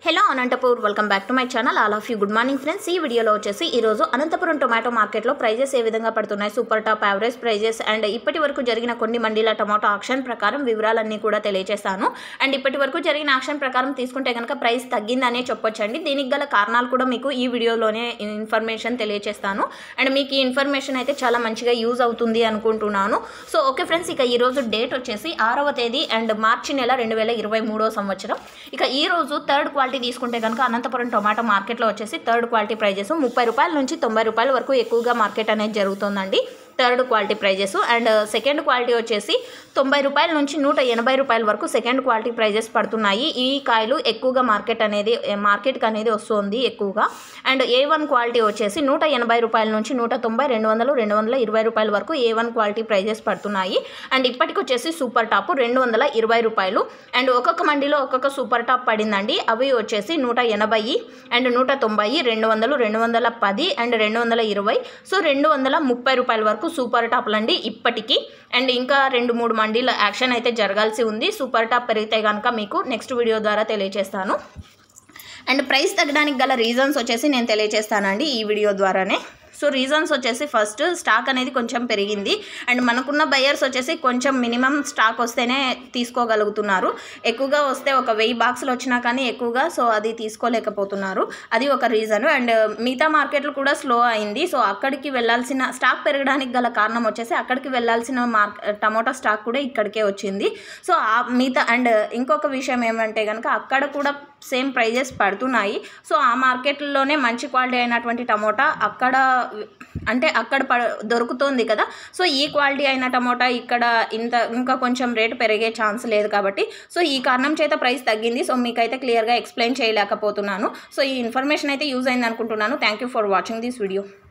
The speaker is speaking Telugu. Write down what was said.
hello Anantapur welcome back to my channel all of you good morning friends ఈ వీడియోలో వచ్చేసి ఈరోజు అనంతపురం టొమాటో మార్కెట్లో ప్రైజెస్ ఏ విధంగా పడుతున్నాయి super top average prices and ఇప్పటి వరకు జరిగిన కొన్ని మండీల టొమాటో ఆక్షన్ ప్రకారం వివరాలన్నీ కూడా తెలియజేస్తాను అండ్ ఇప్పటి వరకు జరిగిన ఆక్షన్ ప్రకారం తీసుకుంటే కనుక ప్రైస్ తగ్గిందనే చెప్పొచ్చండి దీనికి గల కారణాలు కూడా మీకు ఈ వీడియోలోనే ఇన్ఫర్మేషన్ తెలియజేస్తాను అండ్ మీకు ఈ ఇన్ఫర్మేషన్ అయితే చాలా మంచిగా యూజ్ అవుతుంది అనుకుంటున్నాను సో ఓకే ఫ్రెండ్స్ ఇక ఈ రోజు డేట్ వచ్చేసి ఆరవ తేదీ అండ్ మార్చి నెల రెండు వేల ఇరవై మూడో సంవత్సరం ఇక ఈ రోజు థర్డ్ క్వాలిటీ తీసుకుంటే కనుక అనంతపురం టొమాటో మార్కెట్లో వచ్చేసి థర్డ్ క్వాలిటీ ప్రైజెస్ ముప్పై రూపాయల నుంచి తొంభై రూపాయల వరకు ఎక్కువగా మార్కెట్ అనేది జరుగుతుందండి third quality prices and second quality వచ్చేసి తొంభై రూపాయల నుంచి నూట ఎనభై రూపాయల వరకు సెకండ్ క్వాలిటీ ప్రైజెస్ పడుతున్నాయి ఈ కాయలు ఎక్కువగా మార్కెట్ అనేది మార్కెట్కి అనేది వస్తుంది ఎక్కువగా అండ్ ఏ వన్ క్వాలిటీ వచ్చేసి నూట ఎనభై రూపాయల నుంచి నూట తొంభై రెండు వందలు రెండు వందల ఇరవై రూపాయల వరకు ఏ వన్ క్వాలిటీ ప్రైజెస్ పడుతున్నాయి అండ్ ఇప్పటికి వచ్చేసి సూపర్ టాప్ రెండు వందల ఇరవై రూపాయలు అండ్ ఒక్కొక్క మండీలో ఒక్కొక్క సూపర్ టాప్ పడిందండి అవి వచ్చేసి నూట ఎనభై అండ్ నూట తొంభై రెండు వందలు రెండు వందల పది అండ్ రెండు వందల ఇరవై సో రెండు వందల ముప్పై రూపాయల వరకు సూపర్ టాప్లు అండి ఇప్పటికీ అండ్ ఇంకా రెండు మూడు మండీల యాక్షన్ అయితే జరగాల్సి ఉంది సూపర్ టాప్ పెరిగితే కనుక మీకు నెక్స్ట్ వీడియో ద్వారా తెలియజేస్తాను అండ్ ప్రైస్ తగ్గడానికి గల రీజన్స్ వచ్చేసి నేను తెలియజేస్తానండి ఈ వీడియో ద్వారానే సో రీజన్స్ వచ్చేసి ఫస్ట్ స్టాక్ అనేది కొంచెం పెరిగింది అండ్ మనకున్న బయర్స్ వచ్చేసి కొంచెం మినిమం స్టాక్ వస్తేనే తీసుకోగలుగుతున్నారు ఎక్కువగా వస్తే ఒక వెయ్యి బాక్సులు వచ్చినా కానీ ఎక్కువగా సో అది తీసుకోలేకపోతున్నారు అది ఒక రీజన్ అండ్ మిగతా మార్కెట్లు కూడా స్లో అయింది సో అక్కడికి వెళ్ళాల్సిన స్టాక్ పెరగడానికి గల కారణం వచ్చేసి అక్కడికి వెళ్ళాల్సిన మార్క్ టమోటా స్టాక్ కూడా ఇక్కడికే వచ్చింది సో ఆ మిగతా అండ్ ఇంకొక విషయం ఏమంటే కనుక అక్కడ కూడా సేమ్ ప్రైజెస్ పడుతున్నాయి సో ఆ మార్కెట్లోనే మంచి క్వాలిటీ అయినటువంటి టమోటా అక్కడ అంటే అక్కడ ప దొరుకుతుంది కదా సో ఈ క్వాలిటీ అయిన టమోటా ఇక్కడ ఇంత ఇంకా కొంచెం రేటు పెరిగే ఛాన్స్ లేదు కాబట్టి సో ఈ కారణం చేత ప్రైస్ తగ్గింది సో మీకైతే క్లియర్గా ఎక్స్ప్లెయిన్ చేయలేకపోతున్నాను సో ఈ ఇన్ఫర్మేషన్ అయితే యూజ్ అయింది అనుకుంటున్నాను thank you for watching this video